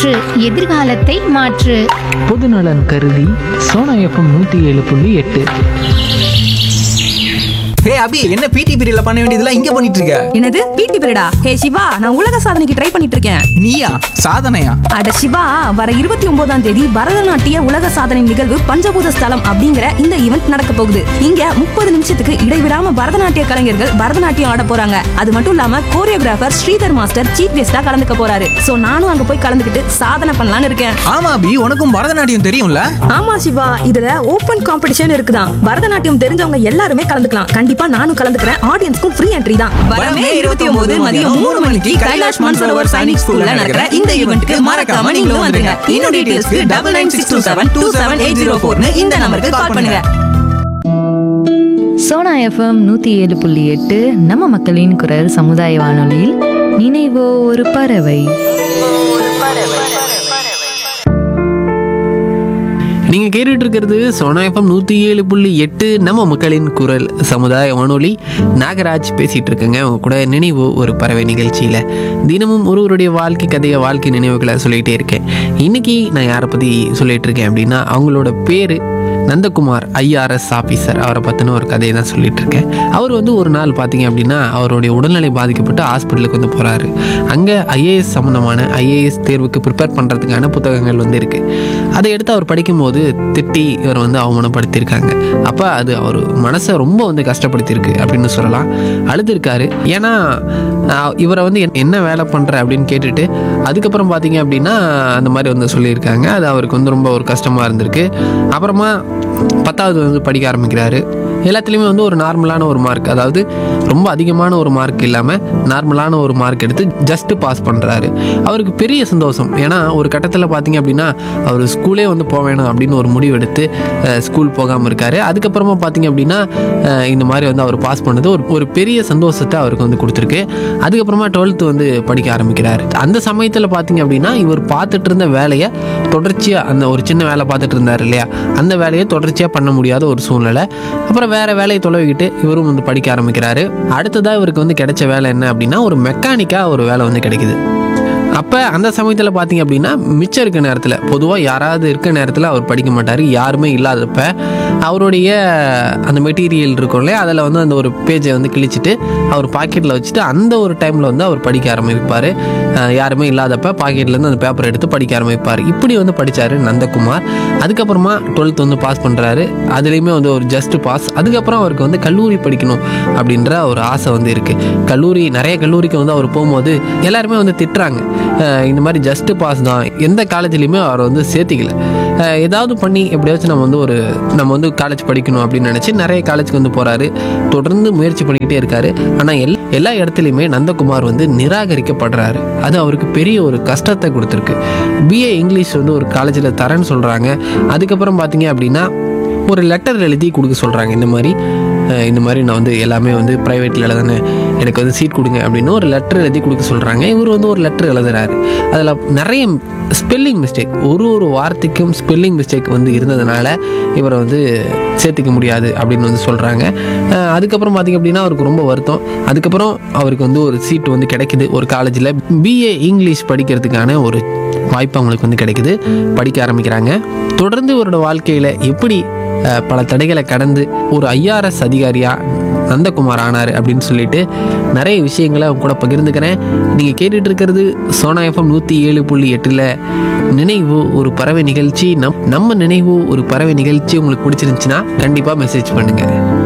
மாற்று எதிர்காலத்தை மாற்று பொதுநலன் கருதி சோனா எஃப்எம் நூற்றி ஏழு புள்ளி எட்டு ஹே அபி என்ன பிடி பீரியட்ல பண்ண வேண்டியதெல்லாம் இங்க பண்ணிட்டு இருக்க என்னது பிடி பீரியடா ஹே சிவா நான் உலக சாதனைக்கு ட்ரை பண்ணிட்டு இருக்கேன் நீயா சாதனையா அட சிவா வர இருபத்தி ஒன்பதாம் தேதி பரதநாட்டிய உலக சாதனை நிகழ்வு பஞ்சபூத ஸ்தலம் அப்படிங்கிற இந்த ஈவெண்ட் நடக்க போகுது இங்க முப்பது நிமிஷத்துக்கு இடைவிடாம பரதநாட்டிய கலைஞர்கள் பரதநாட்டியம் ஆட போறாங்க அது மட்டும் இல்லாம கோரியோகிராஃபர் ஸ்ரீதர் மாஸ்டர் சீஃப் கெஸ்டா கலந்துக்க போறாரு சோ நானும் அங்க போய் கலந்துக்கிட்டு சாதனை பண்ணலாம்னு இருக்கேன் ஆமா அபி உனக்கும் பரதநாட்டியம் தெரியும்ல ஆமா சிவா இதுல ஓபன் காம்படிஷன் இருக்குதான் பரதநாட்டியம் தெரிஞ்சவங்க எல்லாருமே கலந்துக்கலாம் கண்டிப்பா நானும் கலந்துக்கிறேன் ஆடியன்ஸ்க்கும் ஃப்ரீ என்ட்ரி தான் வரமே 29 மதியம் மூணு மணிக்கு கைலாஷ் மான்சரோவர் சைனிக் ஸ்கூல்ல நடக்கிற இந்த ஈவென்ட்க்கு மறக்காம நீங்களும் வந்துருங்க. இன்னும் டீடைல்ஸ்க்கு 99627-27804 ன்னு இந்த நம்பருக்கு கால் பண்ணுங்க. சோனா எஃப்எம் நூற்றி ஏழு புள்ளி எட்டு நம்ம மக்களின் குரல் சமுதாய வானொலியில் நினைவோ ஒரு பறவை நீங்க கேட்டுட்டு இருக்கிறது சோனா எஃப்எம் நூத்தி ஏழு புள்ளி எட்டு நம்ம மக்களின் குரல் சமுதாய வானொலி நாகராஜ் பேசிட்டு இருக்கேங்க உங்க கூட நினைவு ஒரு பறவை நிகழ்ச்சியில தினமும் ஒருவருடைய வாழ்க்கை கதையை வாழ்க்கை நினைவுகளை சொல்லிட்டே இருக்கேன் இன்னைக்கு நான் யாரை பத்தி சொல்லிட்டு இருக்கேன் அப்படின்னா அவங்களோட பேரு நந்தகுமார் ஐஆர்எஸ் ஆஃபீஸர் அவரை பற்றின ஒரு கதையை தான் சொல்லிட்டு இருக்கேன் அவர் வந்து ஒரு நாள் பார்த்தீங்க அப்படின்னா அவருடைய உடல்நிலை பாதிக்கப்பட்டு ஹாஸ்பிட்டலுக்கு வந்து போகிறாரு அங்கே ஐஏஎஸ் சம்மந்தமான ஐஏஎஸ் தேர்வுக்கு ப்ரிப்பேர் பண்ணுறதுக்கான புத்தகங்கள் வந்து இருக்குது அதை எடுத்து அவர் படிக்கும்போது திட்டி இவர் வந்து அவமானப்படுத்தியிருக்காங்க அப்போ அது அவர் மனசை ரொம்ப வந்து கஷ்டப்படுத்தியிருக்கு அப்படின்னு சொல்லலாம் அழுதுருக்காரு ஏன்னா ஆஹ், இவரை வந்து என்- என்ன வேலை பண்ணுற அப்படின்னு கேட்டுட்டு அதுக்கப்புறம் பார்த்தீங்க அப்படின்னா அந்த மாதிரி வந்து சொல்லியிருக்காங்க அது அவருக்கு வந்து ரொம்ப ஒரு கஷ்டமாக இருந்திருக்கு அப்புறமா பத்தாவது வந்து படிக்க ஆரம்பிக்கிறாரு எல்லாத்துலேயுமே வந்து ஒரு நார்மலான ஒரு மார்க் அதாவது ரொம்ப அதிகமான ஒரு மார்க் இல்லாமல் நார்மலான ஒரு மார்க் எடுத்து ஜஸ்ட் பாஸ் பண்ணுறாரு அவருக்கு பெரிய சந்தோஷம் ஏன்னா ஒரு கட்டத்தில் பார்த்தீங்க அப்படின்னா அவர் ஸ்கூலே வந்து போக வேணாம் அப்படின்னு ஒரு முடிவு எடுத்து ஸ்கூல் போகாமல் இருக்காரு அதுக்கப்புறமா பார்த்தீங்க அப்படின்னா அஹ், இந்த மாதிரி வந்து அவர் பாஸ் பண்ணது ஒரு ஒரு பெரிய சந்தோஷத்தை அவருக்கு வந்து கொடுத்துருக்கு அதுக்கப்புறமா டுவெல்த்து வந்து படிக்க ஆரம்பிக்கிறாரு அந்த சமயத்தில் பார்த்தீங்க அப்படின்னா இவர் பார்த்துட்டு இருந்த வேலையை தொடர்ச்சியாக அந்த ஒரு சின்ன வேலை பார்த்துட்டு இருந்தார் இல்லையா அந்த வேலையை தொடர்ச்சியாக பண்ண முடியாத ஒரு சூழ்நிலை அப்புறம் வேற வேலையை தொலைவிக்கிட்டு இவரும் வந்து படிக்க ஆரம்பிக்கிறாரு அடுத்ததாக இவருக்கு வந்து கிடைச்ச வேலை என்ன அப்படின்னா ஒரு மெக்கானிக்காக ஒரு வேலை வந்து கிடைக்குது அப்போ அந்த சமயத்தில் பார்த்தீங்க அப்படின்னா மிச்சம் இருக்க நேரத்தில் பொதுவாக யாராவது இருக்க நேரத்தில் அவர் படிக்க மாட்டார் யாருமே இல்லாதப்ப அவருடைய அந்த மெட்டீரியல் இருக்கும் இல்லையா அதில் வந்து அந்த ஒரு பேஜை வந்து கிழிச்சிட்டு அவர் பாக்கெட்டில் வச்சுட்டு அந்த ஒரு டைமில் வந்து அவர் படிக்க ஆரம்பிப்பார் யாருமே இல்லாதப்ப பாக்கெட்லேருந்து அந்த பேப்பர் எடுத்து படிக்க ஆரம்பிப்பார் இப்படி வந்து படித்தார் நந்தகுமார் அதுக்கப்புறமா டுவெல்த் வந்து பாஸ் பண்ணுறாரு அதுலேயுமே வந்து ஒரு ஜஸ்ட் பாஸ் அதுக்கப்புறம் அவருக்கு வந்து கல்லூரி படிக்கணும் அப்படின்ற ஒரு ஆசை வந்து இருக்குது கல்லூரி நிறைய கல்லூரிக்கு வந்து அவர் போகும்போது எல்லாருமே வந்து திட்டுறாங்க அஹ் இந்த மாதிரி ஜஸ்ட் பாஸ் தான் எந்த காலேஜ்லேயுமே அவரை வந்து சேர்த்திக்கல அஹ் ஏதாவது பண்ணி எப்படியாச்சும் நம்ம வந்து ஒரு நம்ம வந்து காலேஜ் படிக்கணும் அப்படின்னு நினச்சி நிறைய காலேஜ்க்கு வந்து போகிறாரு தொடர்ந்து முயற்சி பண்ணிக்கிட்டே இருக்காரு ஆனால் எல் எல்லா இடத்துலையுமே நந்தகுமார் வந்து நிராகரிக்கப்படுறாரு அது அவருக்கு பெரிய ஒரு கஷ்டத்தை கொடுத்துருக்கு பிஏ இங்கிலீஷ் வந்து ஒரு காலேஜில் தரேன்னு சொல்கிறாங்க அதுக்கப்புறம் பார்த்தீங்க அப்படின்னா ஒரு லெட்டர் எழுதி கொடுக்க சொல்கிறாங்க இந்த மாதிரி அஹ் இந்த மாதிரி நான் வந்து எல்லாமே வந்து ப்ரைவேட்டில் எழுதானே எனக்கு வந்து சீட் கொடுங்க அப்படின்னு ஒரு லெட்டர் எழுதி கொடுக்க சொல்கிறாங்க இவர் வந்து ஒரு லெட்டர் எழுதுறாரு அதில் நிறைய ஸ்பெல்லிங் மிஸ்டேக் ஒரு ஒரு வார்த்தைக்கும் ஸ்பெல்லிங் மிஸ்டேக் வந்து இருந்ததுனால இவரை வந்து சேர்த்துக்க முடியாது அப்படின்னு வந்து சொல்கிறாங்க அதுக்கப்புறம் பார்த்திங்க அப்படின்னா அவருக்கு ரொம்ப வருத்தம் அதுக்கப்புறம் அவருக்கு வந்து ஒரு சீட் வந்து கிடைக்குது ஒரு காலேஜில் பிஏ இங்கிலீஷ் படிக்கிறதுக்கான ஒரு வாய்ப்பு அவங்களுக்கு வந்து கிடைக்குது படிக்க ஆரம்பிக்கிறாங்க தொடர்ந்து இவரோட வாழ்க்கையில் எப்படி அஹ், பல தடைகளை கடந்து ஒரு ஐஆர்எஸ் அதிகாரியாக நந்தகுமார் ஆனார் அப்படின்னு சொல்லிட்டு நிறைய விஷயங்களை அவங்க கூட பகிர்ந்துக்கிறேன் நீங்கள் கேட்டுட்டு இருக்கிறது சோனா எஃப்எம் நூற்றி ஏழு புள்ளி எட்டில் நினைவு ஒரு பறவை நிகழ்ச்சி நம் நம்ம நினைவு ஒரு பறவை நிகழ்ச்சி உங்களுக்கு பிடிச்சிருந்துச்சுன்னா கண்டிப்பாக மெசேஜ் பண்ணுங்கள்